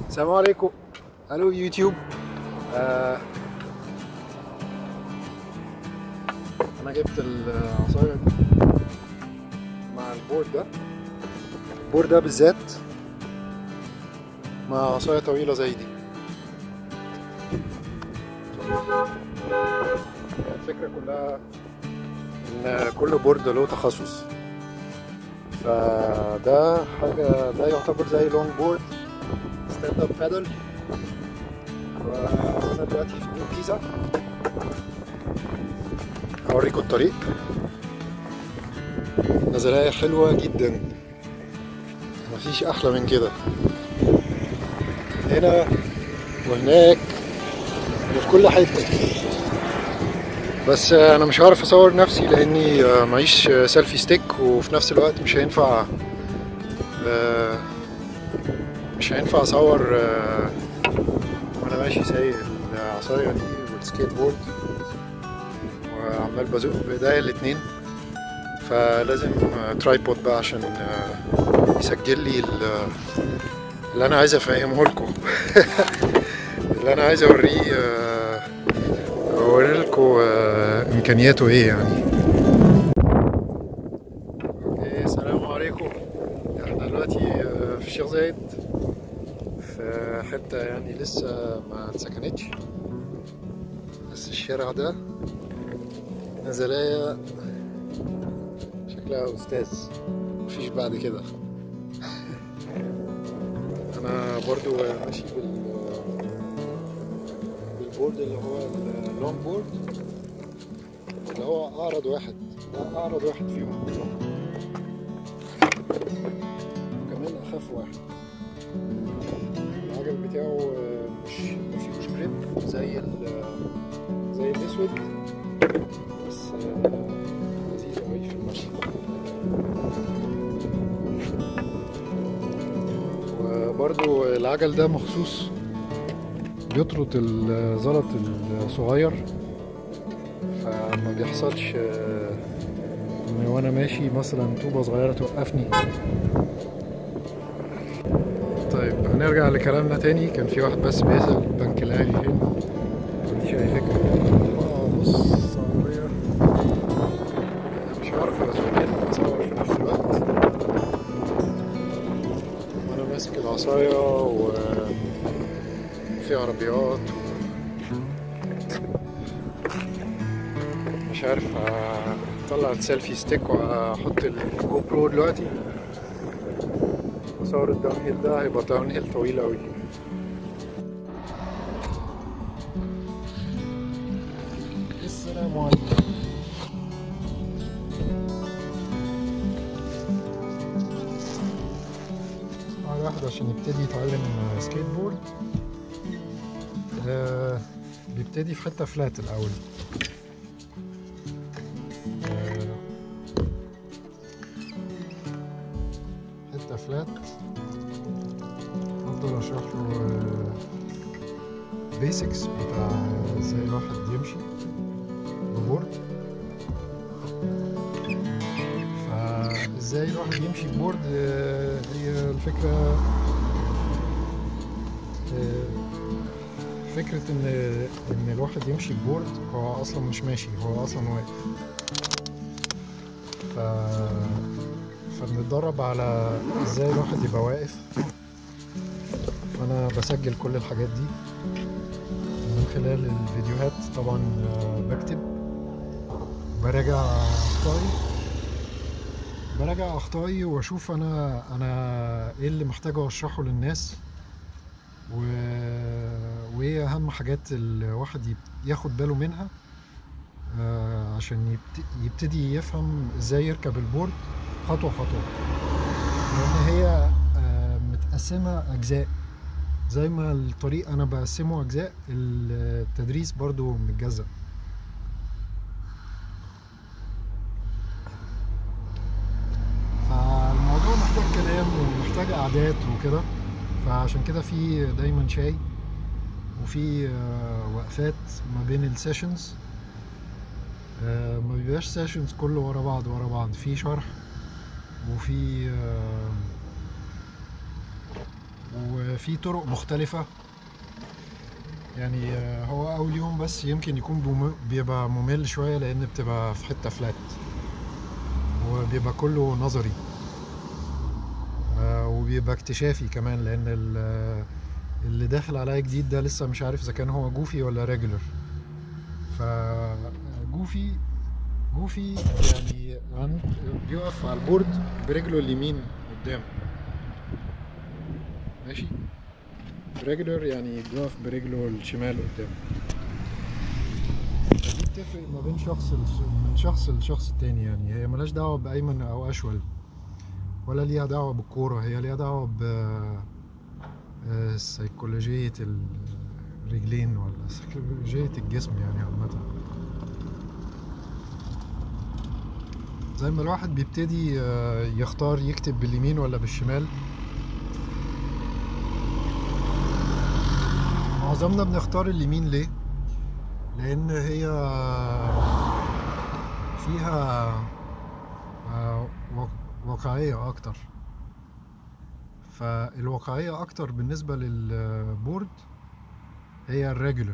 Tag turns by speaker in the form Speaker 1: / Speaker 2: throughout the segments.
Speaker 1: السلام عليكم الو يوتيوب آه انا جبت العصايه دي مع البورد ده البورد ده بالذات مع عصايه طويله زي دي الفكره كلها ان كل بورد له تخصص فده حاجه ده يعتبر زي لونج بورد ستاند اب بادل وانا دلوقتي في نيو جيزه هوريكم الطريق نزلاية حلوة جدا مفيش أحلى من كده هنا وهناك وفي كل حتة بس أنا مش هعرف أصور نفسي لأني معيش سيلفي ستيك وفي نفس الوقت مش هينفع مش هينفع أصور وأنا ماشي سايق العصاية دي والسكيت بورد وعمال بزق بإيديا الاتنين فلازم ترايبود بقى عشان يسجل لي اللي انا عايز افهمه لكم اللي انا عايز اوريه اوري لكم امكانياته ايه يعني اوكي السلام عليكم احنا دلوقتي في الشيخ زايد في حته يعني لسه ما اتسكنتش بس الشارع ده نزلايا شكلها استاذ مفيش بعد كده انا برضو ماشي بال بالبورد اللي هو اللونج بورد اللي هو اعرض واحد ده اعرض واحد فيهم وكمان اخف واحد العجل بتاعه مش مفيهوش جريب زي ال زي الاسود بس لذيذ قوي في المشي وبرضو العجل ده مخصوص بيطرد الزلط الصغير فما بيحصلش ان وانا ماشي مثلا طوبة صغيرة توقفني طيب هنرجع لكلامنا تاني كان في واحد بس بيسأل البنك الاهلي فين ما عنديش اي فكرة اه بص عربية مش عارف اسوق اصور في نفس الوقت وانا ماسك العصاية وفي عربيات مش عارف اطلع السيلفي ستيك واحط الجو برو دلوقتي وصور الداون هيل ده هيبقى داون هيل طويل اوي السلام عليكم واحد عشان يبتدي يتعلم سكيت بورد آه بيبتدي في حته فلات الاول آه حته فلات افضل اشرح له بيسكس بتاع ازاي الواحد يمشي ببورد ازاي الواحد يمشي ببورد هي الفكرة فكرة ان ان الواحد يمشي ببورد هو اصلا مش ماشي هو اصلا واقف ف فبنتدرب على ازاي الواحد يبقى واقف فانا بسجل كل الحاجات دي من خلال الفيديوهات طبعا بكتب براجع اخطائي براجع اخطائي واشوف انا انا ايه اللي محتاج اشرحه للناس و... وايه اهم حاجات الواحد ياخد باله منها آه عشان يبت... يبتدي يفهم ازاي يركب البورد خطوه خطوه لان هي آه متقسمه اجزاء زي ما الطريق انا بقسمه اجزاء التدريس برضو متجزأ محتاج كلام ومحتاج قعدات وكده فعشان كده في دايما شاي وفي وقفات ما بين السيشنز ما بيبقاش سيشنز كله ورا بعض ورا بعض في شرح وفي وفي طرق مختلفة يعني آه، هو أول يوم بس يمكن يكون بم- بيبقى ممل شوية لأن بتبقى في حتة فلات وبيبقى كله نظري آه، وبيبقى اكتشافي كمان لأن ال- اللي داخل عليا جديد ده لسه مش عارف إذا كان هو جوفي ولا ريجولر فجوفي جوفي يعني عند بيقف على البورد برجله اليمين قدام ماشي ريجولر يعني بيقف برجله الشمال قدام دي بتفرق ما بين شخص لش- من شخص لشخص التاني يعني هي ملهاش دعوة بأيمن أو أشول ولا ليها دعوة بالكورة هي ليها دعوة ب آه، سيكولوجية الرجلين ولا سيكولوجية الجسم يعني عامة زي ما الواحد بيبتدي آه، يختار يكتب باليمين ولا بالشمال معظمنا بنختار اليمين ليه؟ لأن هي فيها آه، واق- واقعية أكتر فالواقعية أكتر بالنسبة للبورد هي الريجولر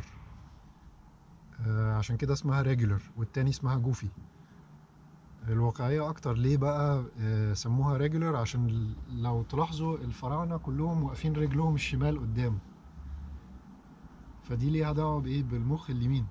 Speaker 1: عشان كده اسمها ريجولر والتاني اسمها جوفي الواقعية أكتر ليه بقى آه، سموها ريجولر عشان ال- لو تلاحظوا الفراعنة كلهم واقفين رجلهم الشمال قدام فدي ليها دعوة بإيه بالمخ اليمين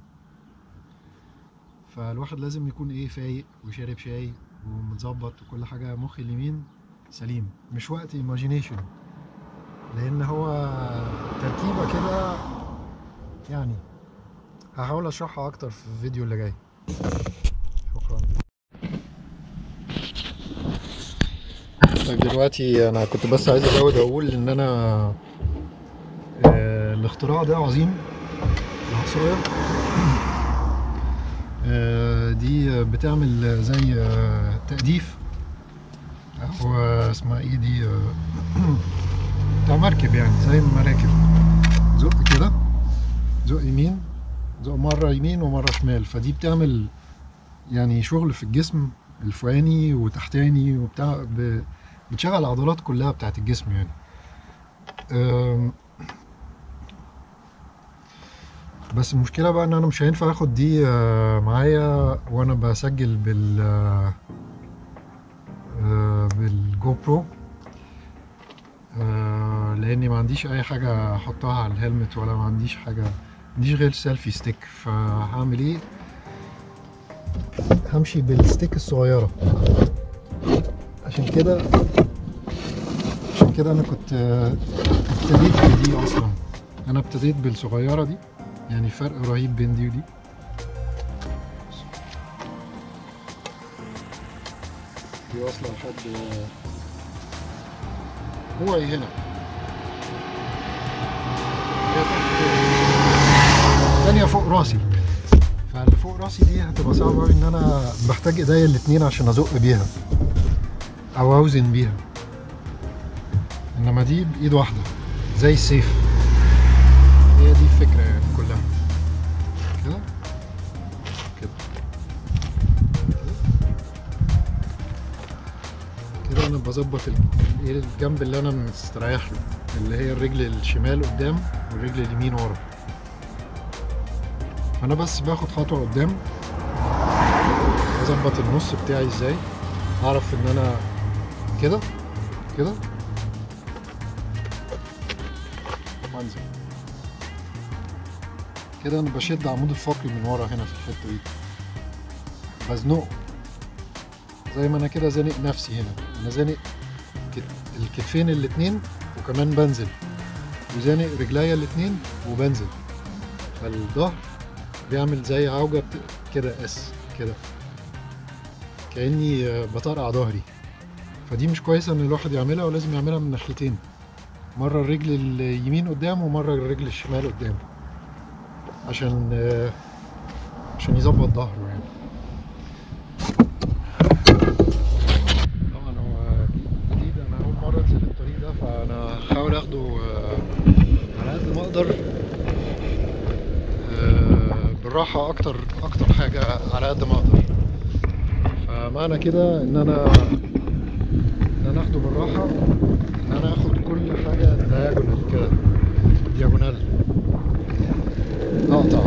Speaker 1: فالواحد لازم يكون إيه فايق وشارب شاي ومتظبط وكل حاجة مخ اليمين سليم مش وقت ايماجينيشن لأن هو تركيبة كده يعني هحاول أشرحها أكتر في الفيديو اللي جاي شكرا طيب دلوقتي انا كنت بس عايز ازود اقول ان انا آه، الاختراع ده عظيم العصاية آه، دي بتعمل زي آه، تأديف او آه، اسمها ايه دي آه، بتاع مركب يعني زي المراكب زق كده زق يمين زق مرة يمين ومرة شمال فدي بتعمل يعني شغل في الجسم الفوقاني وتحتاني وبتاع ب... بتشغل العضلات كلها بتاعت الجسم يعني أم، بس المشكلة بقى ان انا مش هينفع اخد دي آه، معايا وانا بسجل بال آه، آه، بالجو برو آه، لاني ما عنديش اي حاجة احطها على الهلمت ولا ما عنديش حاجة ما عنديش غير سيلفي ستيك فهعمل ايه همشي بالستيك الصغيرة عشان كده عشان كده انا كنت آه، ابتديت بدي اصلا انا ابتديت بالصغيرة دي يعني فرق رهيب بين دي ودي دي واصلة لحد آه، كوعي هنا هي تحت التانية فوق راسي فاللي فوق راسي دي هتبقى صعبة أوي إن أنا بحتاج إيديا الاتنين عشان أزق بيها أو أوزن بيها إنما دي بإيد واحدة زي السيف هي دي الفكرة يعني كلها كده كده كده أنا بظبط ال- الجنب اللي أنا مستريح له اللي هي الرجل الشمال قدام والرجل اليمين ورا فأنا بس باخد خطوة قدام اظبط النص بتاعي ازاي اعرف ان انا كده كده وانزل كده انا بشد عمود الفقري من ورا هنا في الحته دي بزنقه زي ما انا كده زانق نفسي هنا انا زانق كت- الكتفين الاتنين وكمان بنزل وزانق رجليا الاتنين وبنزل فالظهر بيعمل زي عوجة بت- كده اس كده كأني آه، بطرقع ظهري فدي مش كويسة ان الواحد يعملها ولازم يعملها من ناحيتين مرة الرجل اليمين قدام ومرة الرجل الشمال قدام عشان آه، عشان يظبط ظهره يعني طبعا هو جديد انا اول مرة انزل الطريق ده فانا هحاول اخده آه، على قد ما اقدر آه، بالراحة اكتر اكتر حاجة على قد ما اقدر فمعنى كده ان انا ان انا اخده بالراحة ان انا اخد كل حاجة دايجونال كده دياجونال اقطع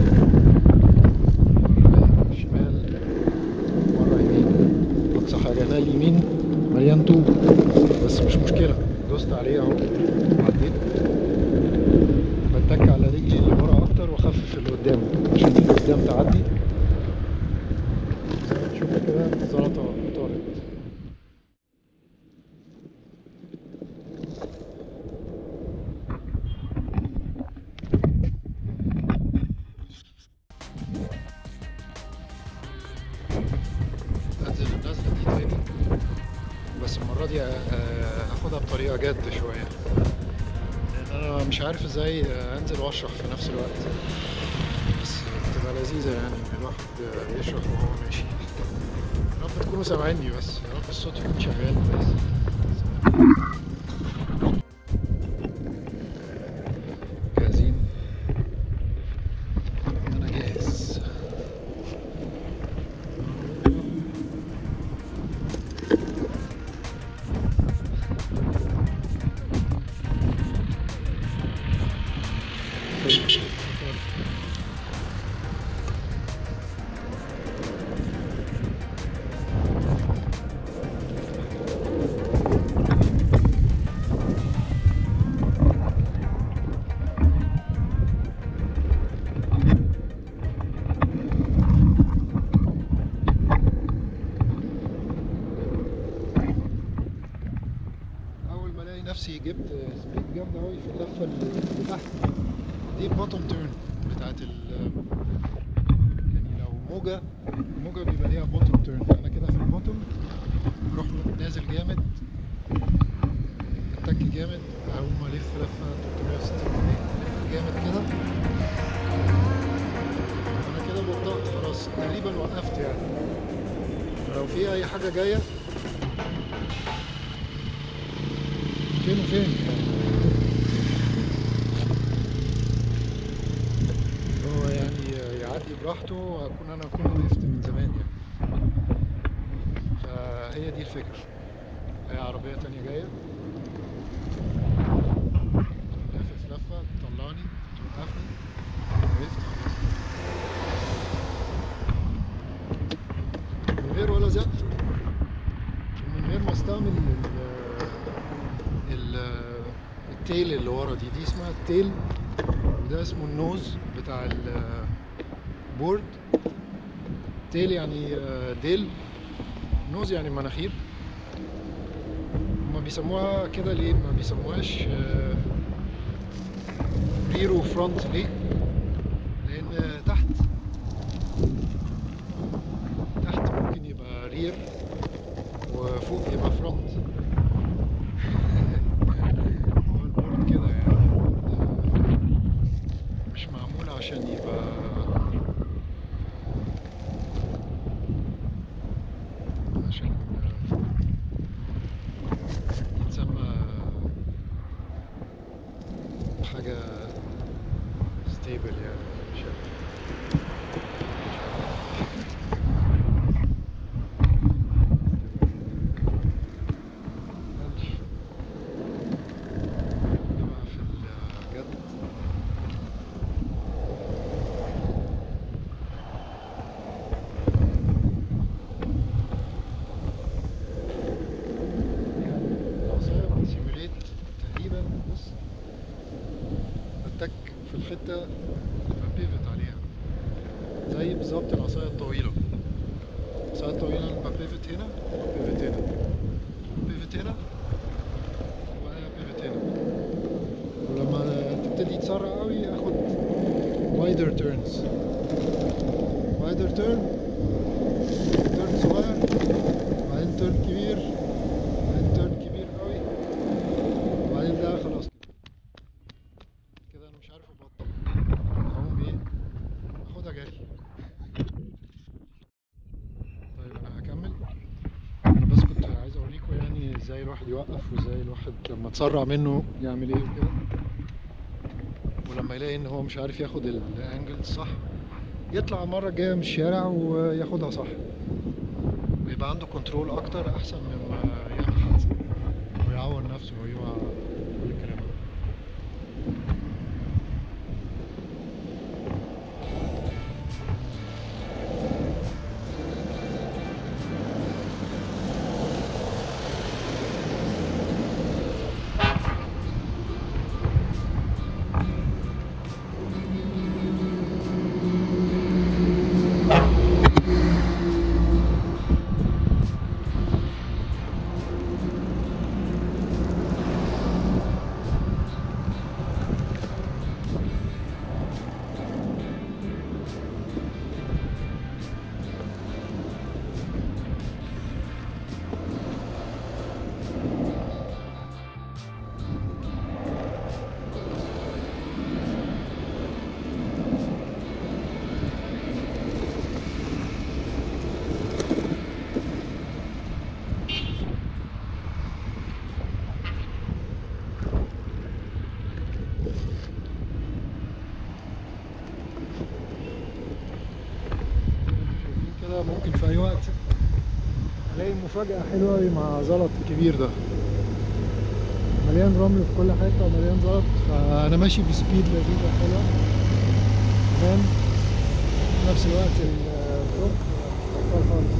Speaker 1: مرة شمال مرة يمين اقصى حاجة هنا اليمين مليان طوب بس مش مشكلة دوست عليه اهو عديت بتك على رجلي اللي ورا اكتر واخفف اللي قدام عشان اللي قدام تعدي زي ما تشوف كده الزلطة طارت انزل النزلة دي تاني بس المرة دي آه، هاخدها بطريقة جد شوية لأن أنا مش عارف ازاي آه، أنزل وأشرح في نفس الوقت بس بتبقى لذيذة يعني إن الواحد آه، يشرح وهو ماشي يا رب تكونوا سامعيني بس يا رب الصوت يكون شغال بس جاهزين أنا جاهز اول ما الاقي نفسي جبت سبيد جامد قوي في اللفه اللي تحت دي البوتوم تيرن بتاعت ال يعني لو موجه موجه بيبقى ليها بوتوم تيرن انا كده في البوتوم اروح نازل جامد اتك جامد اول ما الف لفه 360 الف جامد كده انا كده بطأت خلاص تقريبا وقفت يعني لو في اي حاجه جايه فين وفين هو يعني يعدي براحته اكون انا اكون وقفت من زمان يعني فهي دي الفكرة هي عربية تانية جاية لافف لفة تطلعني توقفني وقفت خلاص من غير ولا زق ومن غير ما استعمل ال- ال- التيل اللي ورا دي دي اسمها التيل وده اسمه النوز بتاع البورد تيل يعني آه، ديل نوز يعني مناخير هما بيسموها كده ليه ما بيسموهاش آه، رير وفرونت ليه لان تحت تحت ممكن يبقى رير وفوق يبقى فرونت هو البورد كده يعني مش معمول عشان يبقى عشان يتسمى حاجة ستيبل يعني مش عارف. ماشي. ده بقى في الجد العصاية بتسيموليت تقريبا بص بتك في الحتة ببيفت عليها زي بالظبط العصاية الطويلة العصاية الطويلة لما ببيفت هنا ببيفت هنا بيفت هنا وبعدين بيفت هنا ولما تبتدي تسرع قوي اخد وايدر تيرنز وايدر تيرن تيرن صغير وبعدين تيرن كبير وبعدين تيرن كبير قوي وبعدين ده خلاص كده كده انا مش عارف ابطل اقوم ايه اخدها جري طيب انا هكمل انا بس كنت عايز اوريكم يعني ازاي الواحد يوقف وازاي الواحد لما تسرع منه يعمل ايه وكده ولما يلاقي ان هو مش عارف ياخد الانجل الصح يطلع المره الجايه من الشارع وياخدها صح ويبقى عنده كنترول اكتر احسن مما يعمل حادثه ويعور نفسه ويقع كل الكلام ده كده ممكن في اي وقت الاقي مفاجأة حلوة أوي مع زلط الكبير ده مليان رمل في كل حتة ومليان زلط فأنا ماشي بسبيد لذيذة حلوة كمان في نفس الوقت الدروب مش بطال خالص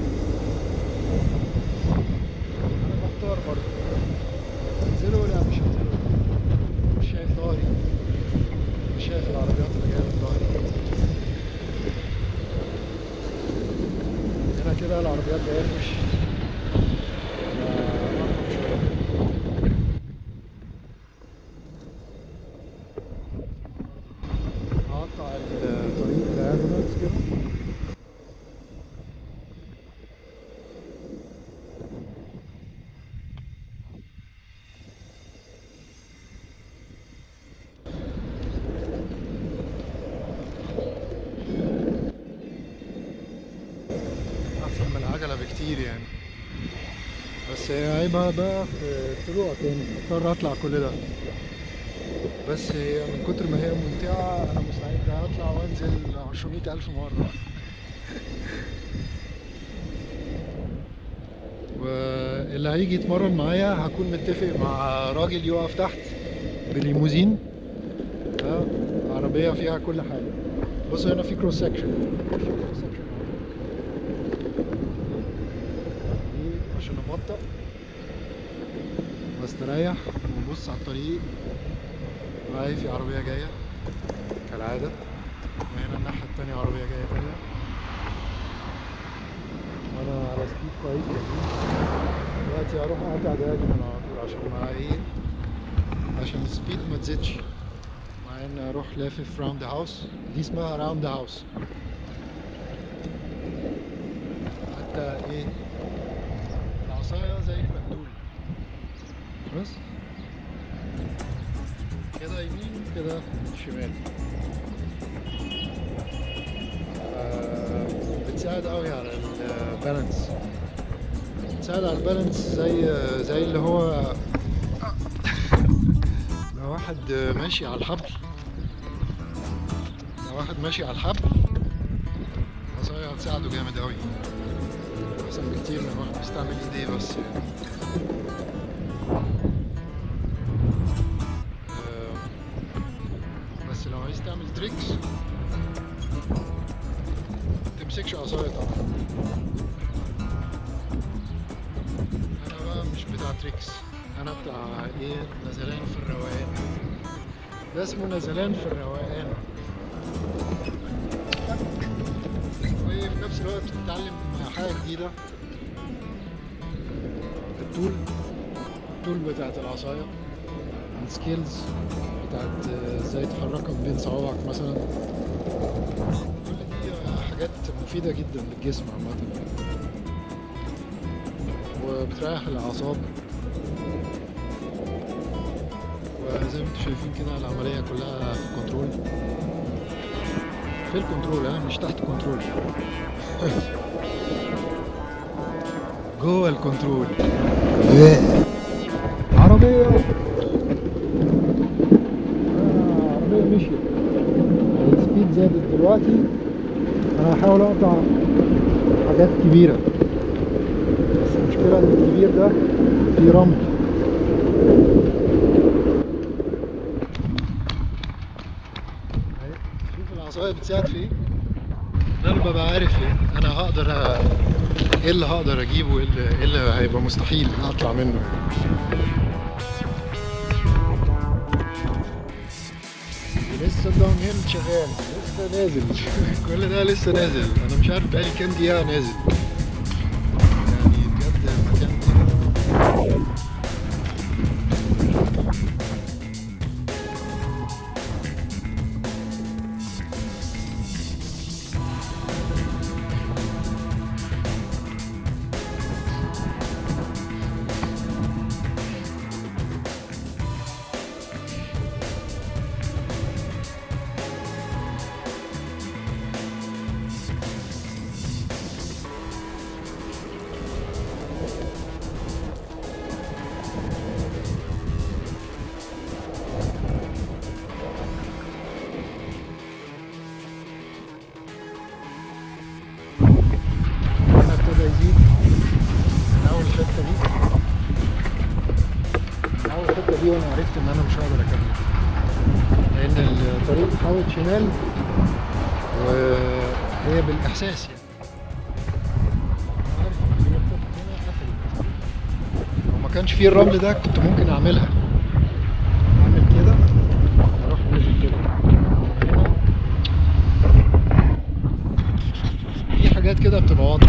Speaker 1: أنا بختار برضه انزلوا لا مش هنزلوا مش شايف ظهري مش شايف العربيات اللي جاية من ظهري هنا كده العربيات جاية في وشي أقرب شوية. هقطع الطريق diagonals كده أحسن من العجلة بكتير يعني بس هي عيبها بقى في الطلوع تاني اضطر اطلع كل ده بس هي من كتر ما هي ممتعة أنا مستعد أطلع وأنزل عشرمية ألف مرة واللي هيجي يتمرن معايا هكون متفق مع راجل يقف تحت بليموزين ها، عربية فيها كل حاجة بصوا هنا في كروس سكشن عشان أبطأ واستريح وابص على الطريق معايا في عربية جاية كالعادة وهنا الناحية التانية عربية جاية تانية وأنا على سبيد كويس جدا دلوقتي هروح أقطع دايجنال على طول عشان مع إيه عشان السبيد ما تزيدش مع إن أروح لافف راوند هاوس دي اسمها راوند هاوس حتى إيه العصاية زي المقدول بس كده يمين كده شمال آه، بتساعد قوي على البالانس بتساعد على البالانس زي زي اللي هو لو واحد ماشي على الحبل لو واحد ماشي على الحبل العصاية هتساعده جامد قوي احسن بكتير من واحد بيستعمل ايديه بس يعني. آه، بس لو عايز تعمل تريكس تمسكش عصاية طبعا انا بقى مش بتاع تريكس انا بتاع ايه نزلان في الروقان ده اسمه نزلان في الروقان وفي نفس الوقت بتتعلم حاجة جديدة الطول الطول بتاعت العصاية السكيلز بتاعت ازاي تحركها بين صوابعك مثلا كل دي حاجات مفيدة جدا للجسم عامة وبتريح الأعصاب وزي ما انتم شايفين كده العملية كلها في الكنترول في الكنترول ها مش تحت كنترول جوه الكنترول عربية آه، عربية مشيت السبيد زادت دلوقتي انا هحاول اقطع حاجات كبيرة بس المشكلة ان الكبير ده فيه رمل أهي، شوف العصاية بتساعد في ايه ده انا ببقى عارف ايه انا هقدر أ- ايه اللي هقدر اجيبه وايه اللي, إيه اللي هيبقى مستحيل اطلع منه لسه الداون هيل شغال لسه نازل كل ده لسه نازل انا مش عارف بقالي كام دقيقة نازل يعني بجد المكان انا عرفت ان انا مش هقدر اكمل لان الطريق حاوت شمال وهي بالاحساس يعني عارف إن في نقطة هنا قفلت. لو ما كانش فيه الرمل ده كنت ممكن اعملها اعمل كده اروح نازل كده هنا. في حاجات كده بتبقى واضحة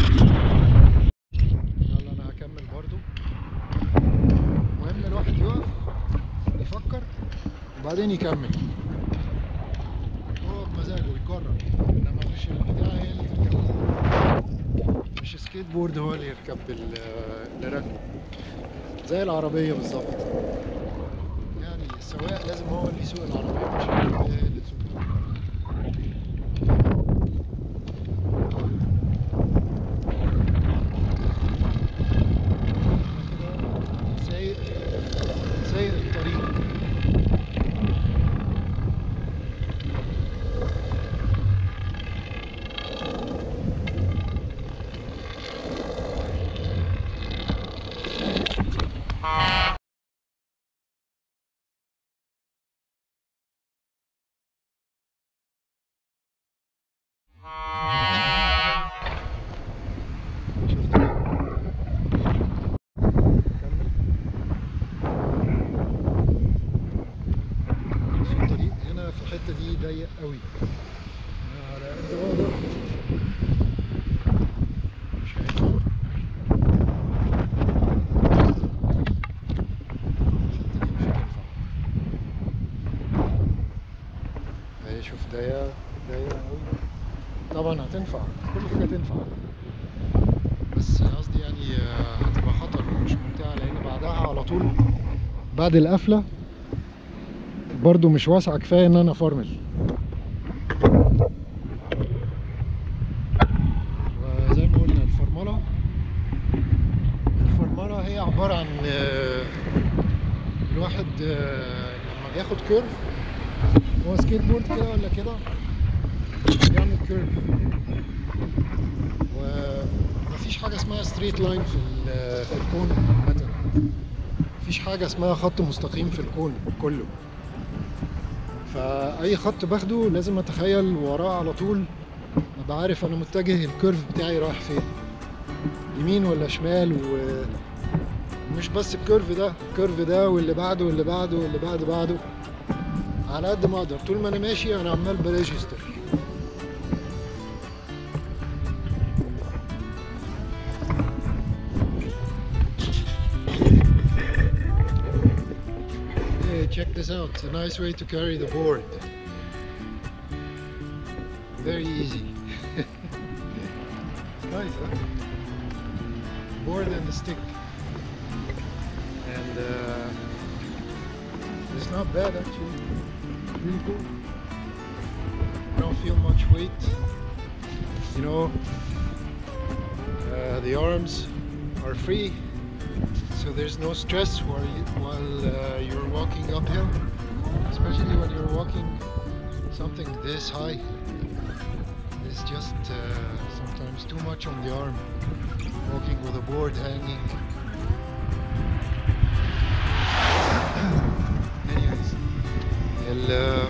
Speaker 1: يلا انا هكمل برضو المهم الواحد يقف يفكر وبعدين يكمل هو بمزاجه يقرر انما مش البتاع هي اللي تركب مش سكيت بورد هو اللي يركب ال- اللي راكبه زي العربية بالظبط يعني السواق لازم هو اللي يسوق العربية مش العربية هي اللي تسوق سايق سايق الطريق شفت كمل بس الطريق هنا في الحتة دي ضيق قوي أنا على قد ما اقدر مش هينفع الحتة دي مش هتنفع اهي شوف ضيقة ضيقة قوي طبعا هتنفع كل حاجة تنفع بس قصدي يعني آه، هتبقى خطر ومش ممتعة لأن بعدها على طول بعد القفلة برضو مش واسعة كفاية إن أنا أفرمل وزي ما قلنا الفرملة الفرملة هي عبارة عن آه، الواحد آه، لما بياخد كيرف هو سكيت بورد كده ولا كده بيعمل كيرف ومفيش حاجة اسمها ستريت لاين في ال- في الكون عامة مفيش حاجة اسمها خط مستقيم في الكون كله فأي خط باخده لازم أتخيل وراه على طول أبقى عارف أنا متجه الكيرف بتاعي رايح فين يمين ولا شمال و مش بس الكيرف ده الكيرف ده واللي بعده واللي بعده واللي بعد بعده على قد ما اقدر طول ما انا ماشي انا عمال بريجستر Hey, check this out. It's a nice way to carry the board. Very easy. nice, huh? Board and a stick. And uh, it's not bad actually. Really cool. Don't feel much weight. You know, uh, the arms are free so there's no stress while, you, while uh, you're walking uphill, especially when you're walking something this high. It's just uh, sometimes too much on the arm. Walking with a board hanging. Anyways, ال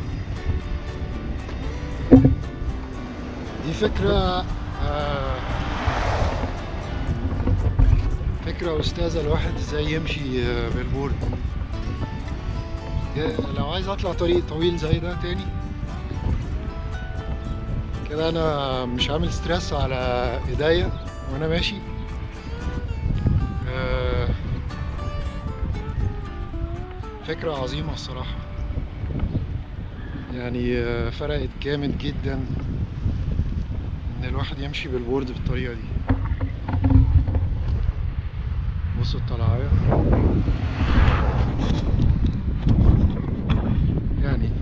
Speaker 1: دي فكرة آه فكرة أستاذة الواحد إزاي يمشي آه، بالبورد يا- لو عايز أطلع طريق طويل زي ده تاني كده أنا مش عامل ستريس على إيديا وأنا ماشي آه، فكرة عظيمة الصراحة يعني آه، فرقت جامد جدا إن الواحد يمشي بالبورد بالطريقة دي بصوا الطلعاية يعني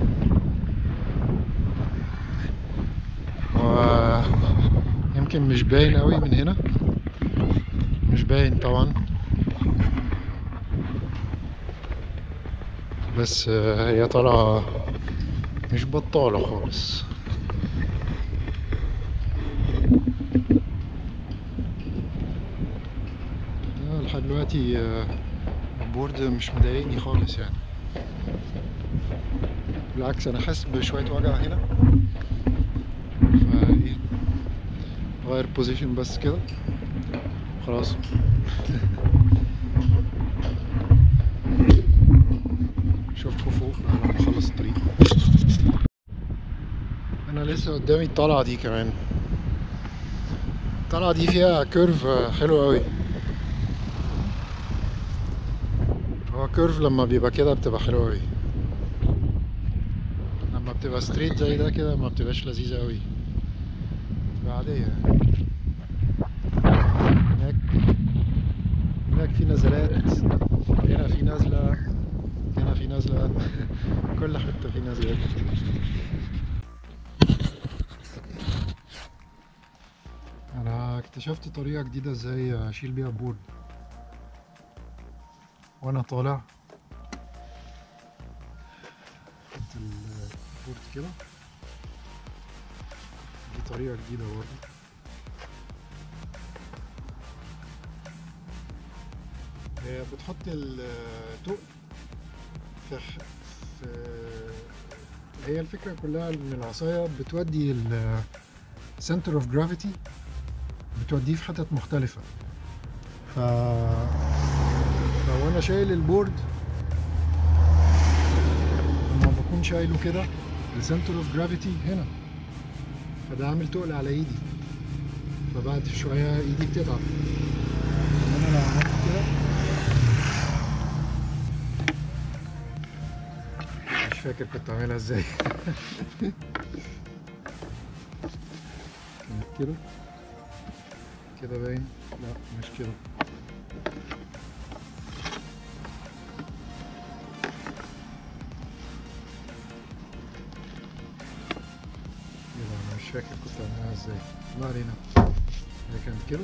Speaker 1: هو يمكن مش باين قوي من هنا مش باين طبعا بس آه، هي طالعة مش بطالة خالص آه، لحد دلوقتي آه، البورد مش مضايقني خالص يعني بالعكس انا حاسس بشويه وجع هنا فا ايه غير بوزيشن بس كده خلاص اشوفكم فوق لما اخلص الطريق انا لسه قدامي الطلعه دي كمان الطلعه دي فيها كيرف حلو قوي هو كيرف لما بيبقى كده بتبقى حلوه قوي لما بتبقى ستريت زي ده كده ما بتبقاش لذيذه قوي بتبقى عاديه يعني هناك هناك في نزلات هنا في نزله هنا في نزله كل حته في نزلات انا اكتشفت طريقه جديده ازاي اشيل بيها بورد وانا طالع حط البورد كده دي طريقه جديده برضه هي بتحط التقل في ح- في هي الفكره كلها ان العصايه بتودي ال center of gravity بتوديه في حتت مختلفة ف لو انا شايل البورد لما بكون شايله كده السنتر اوف جرافيتي هنا فده عامل تقل على ايدي فبعد شوية ايدي بتتعب انما لو عملت كده مش فاكر كنت عاملها ازاي كانت كده كده باين لا مش كده كده انا مش فاكر كنت عاملها ازاي ما علينا هي كانت كده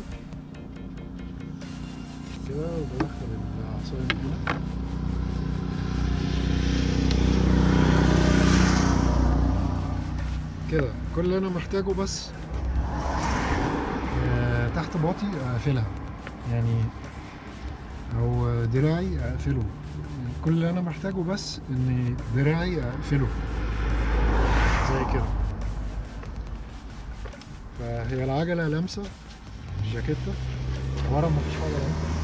Speaker 1: كده وبدخل العصاية من هنا كده كل اللي انا محتاجه بس آه، تحت باطي اقفلها يعني او دراعي اقفله كل اللي انا محتاجه بس ان دراعي اقفله زي كده فهي العجلة لامسة الجاكيتة ورا مفيش حاجة لامسة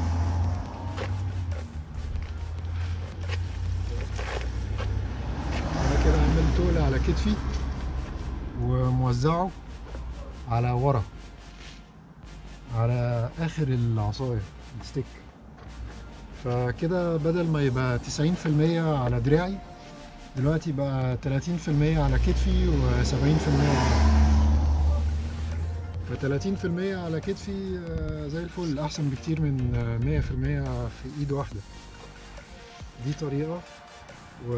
Speaker 1: انا كده عامل تقل على كتفي وموزعه على ورا على اخر العصايه الستيك فكده بدل ما يبقى 90% على دراعي دلوقتي بقى 30% على كتفي و70% ف 30% على كتفي آه، زي الفل احسن بكتير من آه، 100% في ايد واحده دي طريقه و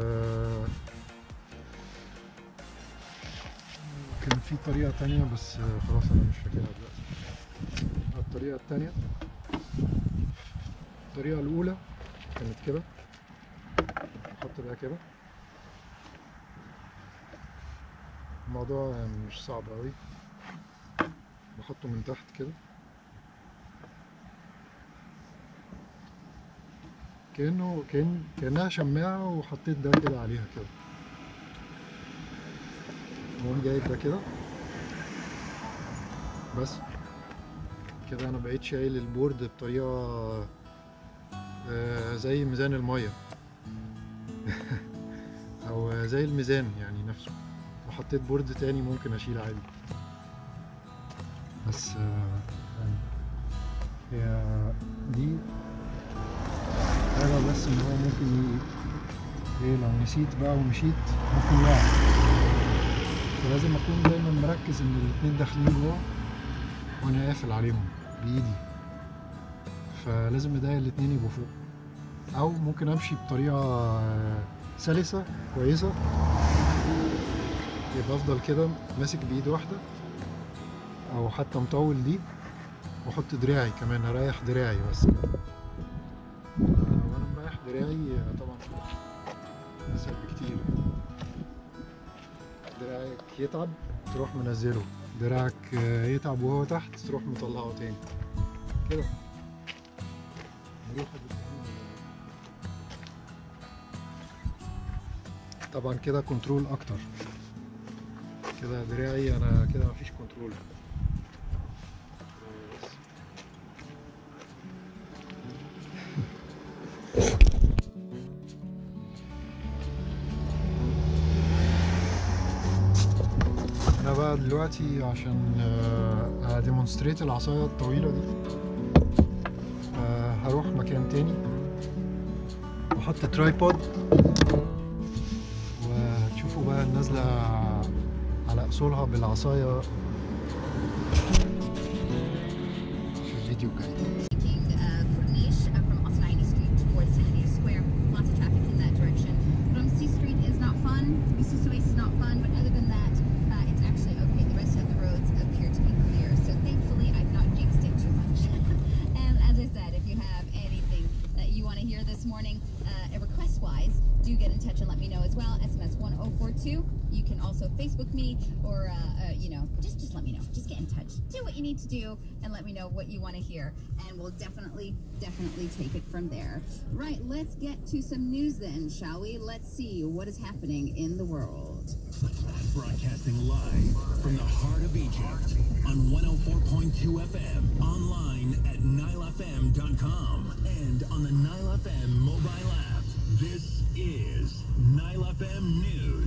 Speaker 1: كان في طريقة تانية بس آه، خلاص أنا مش فاكرها دلوقتي الطريقة التانية الطريقة الأولى كانت كده أحط ده كده الموضوع يعني مش صعب أوي بحطه من تحت كده كأنه كأن كأنها شماعة وحطيت ده كده عليها كده واقوم جايب ده كده بس كده انا بقيت شايل البورد بطريقة آه، زي ميزان المية او زي الميزان يعني نفسه لو حطيت بورد تاني ممكن اشيل عادي بس آه، يعني هي دي حاجة بس ان هو ممكن ي- ايه لو نسيت بقى ومشيت ممكن يقع فلازم اكون دايما مركز ان الاتنين داخلين جوه وانا قافل عليهم بايدي فلازم ايديا الاتنين يبقوا فوق او ممكن امشي بطريقه آه، سلسه كويسه يبقى افضل كده ماسك بايد واحده او حتى مطول دي واحط دراعي كمان اريح دراعي بس آه، وانا مريح دراعي آه، طبعا اسهل بكتير دراعك يتعب تروح منزله دراعك آه، يتعب وهو تحت تروح مطلعه تاني كده نروح طبعا كده كنترول اكتر كده دراعي انا كده مفيش كنترول انا بقى دلوقتي عشان اديمونستريت العصاية الطويلة دي آه، هروح مكان تاني واحط ترايبود وهتشوفوا بقى النازلة على اصولها بالعصاية في الفيديو الجاي
Speaker 2: taking uh, Corniche uh, from Osnaini Street towards Tahrir Square. Lots of traffic in that direction. Ramsey Street is not fun. Yusuf Suwais is not fun, but other than that, uh, it's actually okay. The rest of the roads appear to be clear. So thankfully, I've not jinxed it too much. and as I said, if you have anything that you want to hear this morning, uh, request-wise, do get in touch and let me know as well. SMS 1042. You can also Facebook me or, uh, uh, you know, just, just let me know. Just get in touch. Do what you need to do and let me know what you want to hear. And we'll definitely, definitely take it from there. Right, let's get to some news then, shall we? Let's see what is happening in the world.
Speaker 3: Broadcasting live from the heart of Egypt on 104.2 FM, online at nilefm.com, and on the Nile FM mobile app. This is Nile FM News.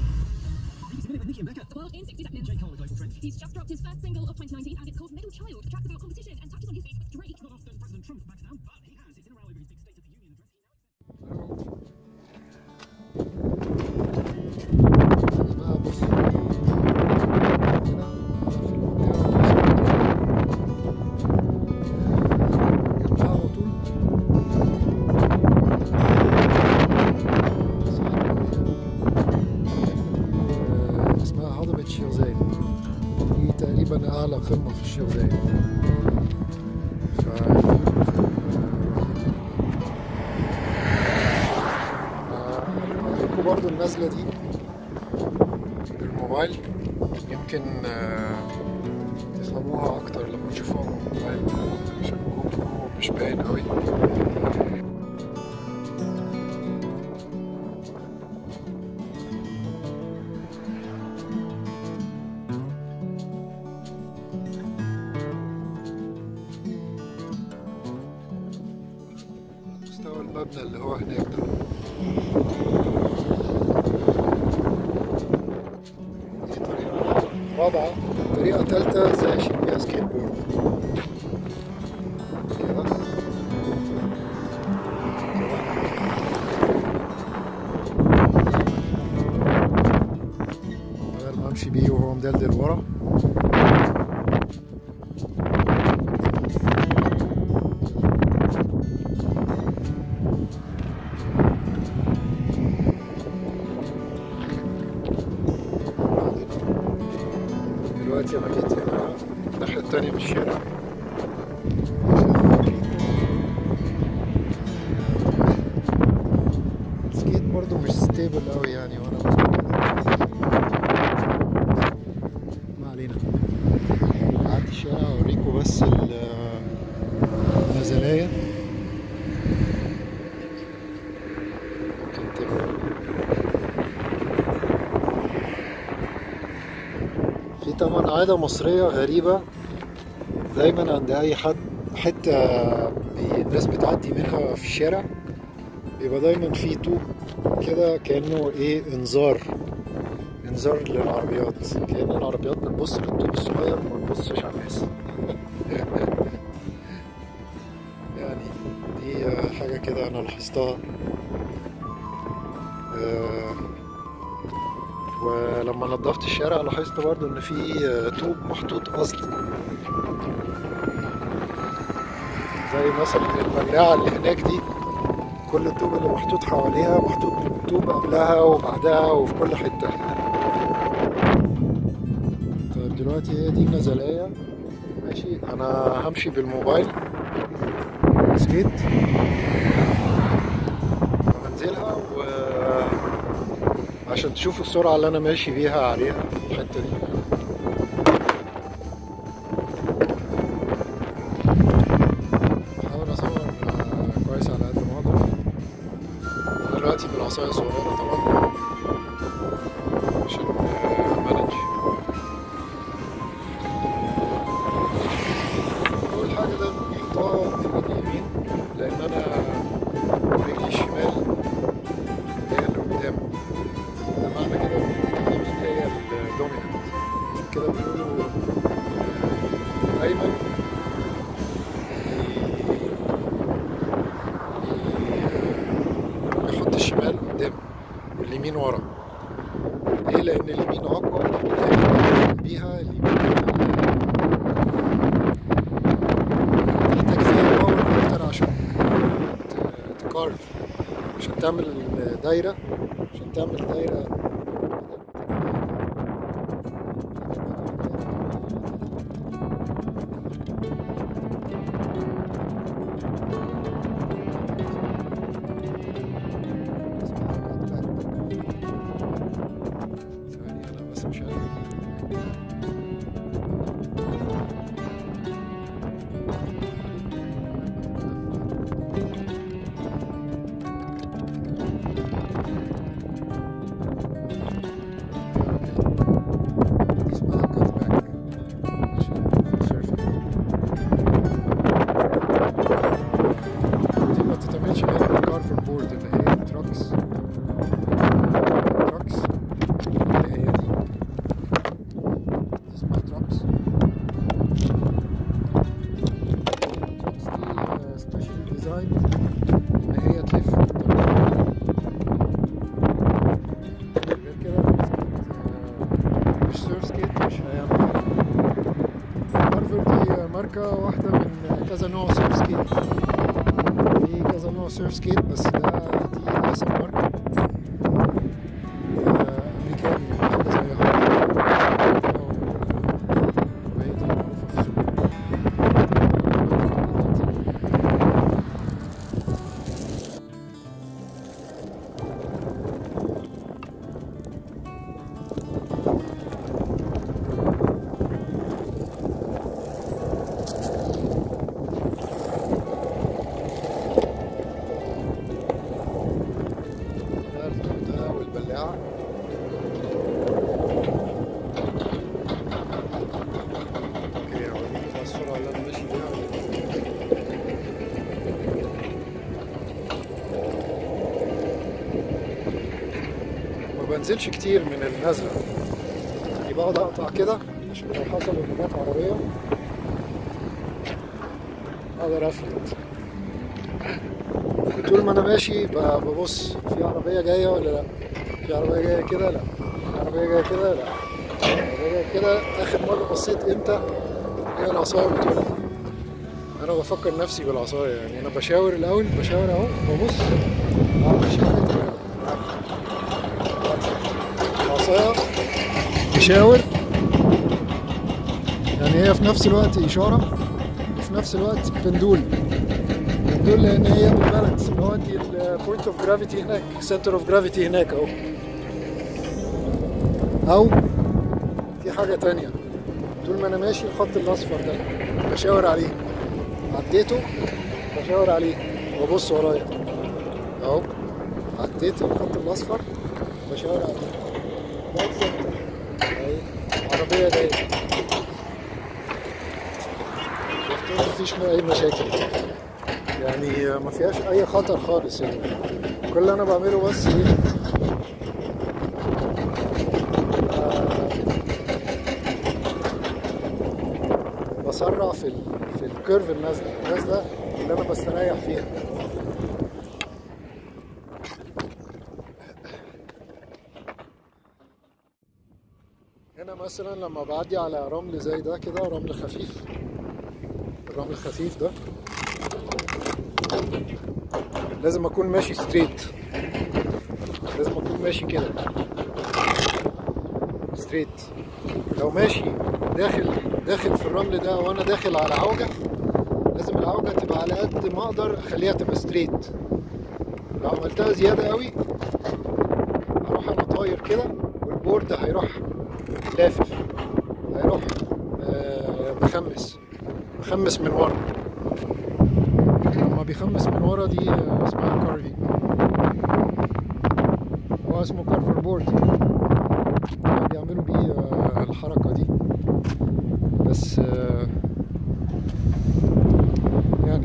Speaker 4: The world in 60 seconds. J. Cole, global trend. He's just dropped his first single of 2019 and it's called Middle Child. The track's about competition and touches on his beef with Drake. Not often President Trump backs down, but he has. It's in a row over his big State of the Union address. He now
Speaker 1: بقى بص هنا أنا في المنطقة جنبها على طول صحراء اسمها هضبة الشيخ زايد دي تقريبا أعلى قمة في الشيخ زايد هوريكم برضو النزلة دي بالموبايل يمكن آه، تفهموها أكتر لما تشوفوها بالموبايل عشان جوجل هو مش باين أوي مستوى المبنى اللي هو هناك ده دي طريقة رابعة طريقة تالتة زي أشيل بيها سكيت بورد كده كده غير ما أمشي بيه وهو مدلدل ورا دلوقتي انا جيت هنا الناحية التانية من الشارع عشان أوريكم. السكيت برضو مش ستيبل اوي يعني وانا بسوق ما علينا عدي الشارع اوريكم بس ال- النزلاية ممكن تبقى في طبعا عادة مصرية غريبة دايما عند أي حد حتة بي- الناس بتعدي منها في الشارع بيبقى دايما في طوب كده كأنه إيه إنذار إنذار للعربيات كأن العربيات بتبص للطوب الصغير وما تبصش على الناس يعني دي حاجة كده أنا لاحظتها آه، ولما نظفت الشارع لاحظت برضو ان في طوب محطوط اصلي زي مثلا البلاعة اللي هناك دي كل الطوب اللي محطوط حواليها محطوط طوب قبلها وبعدها وفي كل حتة طيب دلوقتي هي دي النزلاية ماشي انا همشي بالموبايل سكيت هنزلها و عشان تشوفوا السرعة اللي أنا ماشي بيها عليها في الحتة دي بحاول أصور آه، كويس على قد ما أقدر أنا دلوقتي بالعصاية الصغيرة طبعا ليه لان اليمين اقوى البداية بيها اليمين تحتاج فيها باور اكتر عشان ت- تكارف عشان تعمل دايرة عشان تعمل دايرة ثواني انا بس مش عارف دي اسمها كات باك عشان surfing. دي ما تتعملش غير بالكارفر بورد اللي هي تراكس تراكس اللي هي دي دي اسمها تراكس تراكس دي سبيشال ديزاين ان هي تلف غير كده السكيت، آه، مش سيرف سكيت مش هيعمل هارفرد دي ماركة واحدة من كذا نوع سيرف سكيت في كذا نوع سيرف سكيت بس ده دي أحسن ماركة آه، أمريكاني واحدة زي هارفرد وهي دي معروفة في السوق ده التويوتا والبلاعة اوكي هوريك بقى السرعة اللي انا ماشي بيها ولا ما بنزلش كتير من النزلة يعني بقعد اقطع كده عشان لو حصل ان جت عربية اقدر افلت طول ما انا ماشي ب- ببص في عربية جاية ولا لا في عربية جاية كده لا في عربية جاية كده لا في عربية جاية كده آخر مرة بصيت امتى هي العصاية بتقول لي. أنا بفكر نفسي بالعصاية يعني أنا بشاور الأول بشاور أهو ببص معرفش حاجة تانية. العصاية بشاور يعني هي في نفس الوقت إشارة وفي نفس الوقت بندول بندول لان هي بالبالانس بودي البوينت اوف جرافيتي هناك سنتر اوف جرافيتي هناك اهو او في حاجه تانية طول ما انا ماشي الخط الاصفر ده بشاور عليه عديته بشاور عليه وابص ورايا اهو عديت الخط الاصفر بشاور عليه ده السنتر اهي عربيه جايه شفتوا مفيش اي مشاكل يعني ما فيهاش اي خطر خالص يعني كل اللي انا بعمله بس ايه آه، بسرع في ال... في الكيرف النازله النازله اللي انا بستريح فيها هنا مثلا لما بعدي على رمل زي ده كده رمل خفيف الرمل الخفيف ده لازم اكون ماشي ستريت لازم اكون ماشي كده ستريت لو ماشي داخل داخل في الرمل ده وانا داخل على عوجة لازم العوجة تبقى على قد ما اقدر اخليها تبقى ستريت لو عملتها زيادة قوي هروح انا طاير كده والبورد هيروح لافف هيروح آه، مخمس مخمس من ورا لما بيخمس من ورا دي آه، اسمها كارفينج هو اسمه كارفر بورد بيعملوا بيه آه، الحركة دي بس آه، يعني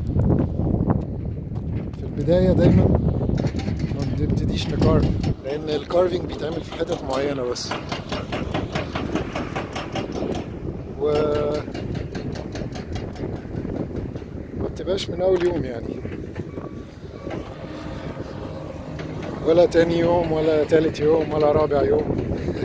Speaker 1: في البداية دايما ما بنبتديش نكارف لأن الكارفينج بيتعمل في حتت معينة بس و ما بتبقاش من أول يوم يعني ولا تاني يوم ولا تالت يوم ولا رابع يوم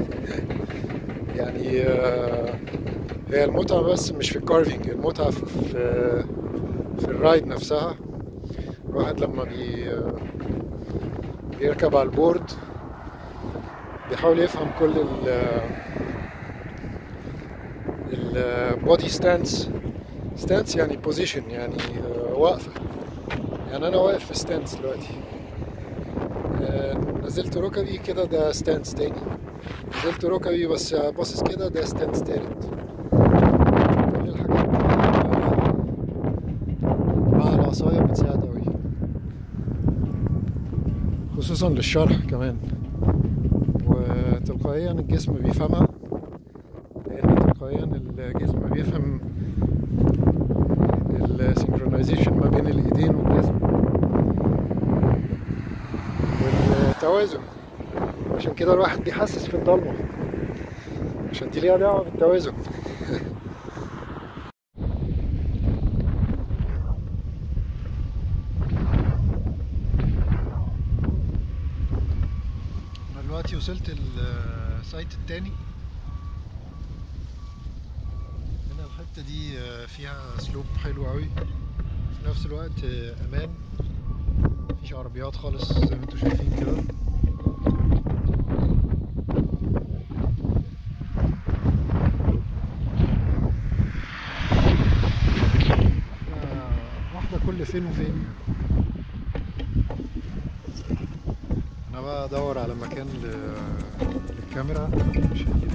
Speaker 1: يعني آه، هي المتعة بس مش في الكارفينج المتعة في في الرايد نفسها الواحد لما بي بيركب على البورد بيحاول يفهم كل ال البودي ستانس ستانس يعني بوزيشن يعني آه، واقفة يعني أنا واقف في ستانس دلوقتي آه، نزلت ركبي كده ده ستانس تاني نزلت ركبي بس باصص كده ده ستانس تالت كل الحاجات دي آه، مع العصاية بتساعد أوي خصوصا للشرح كمان وتلقائيا الجسم بيفهمها لأن تلقائيا الجسم بيفهم السينكرونايزيشن ما بين الإيدين والجسم والتوازن عشان كده الواحد بيحسس في الضلمة عشان دي ليها دعوة بالتوازن أنا دلوقتي وصلت السايت التاني هنا الحتة دي فيها سلوب حلو قوي في نفس الوقت أمان مفيش عربيات خالص زي ما انتوا شايفين كده آه، واحدة كل فين وفين انا بقى ادور على مكان ل- للكاميرا مش هجيب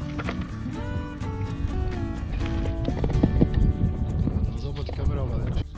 Speaker 1: هظبط الكاميرا وبعدين أشوف.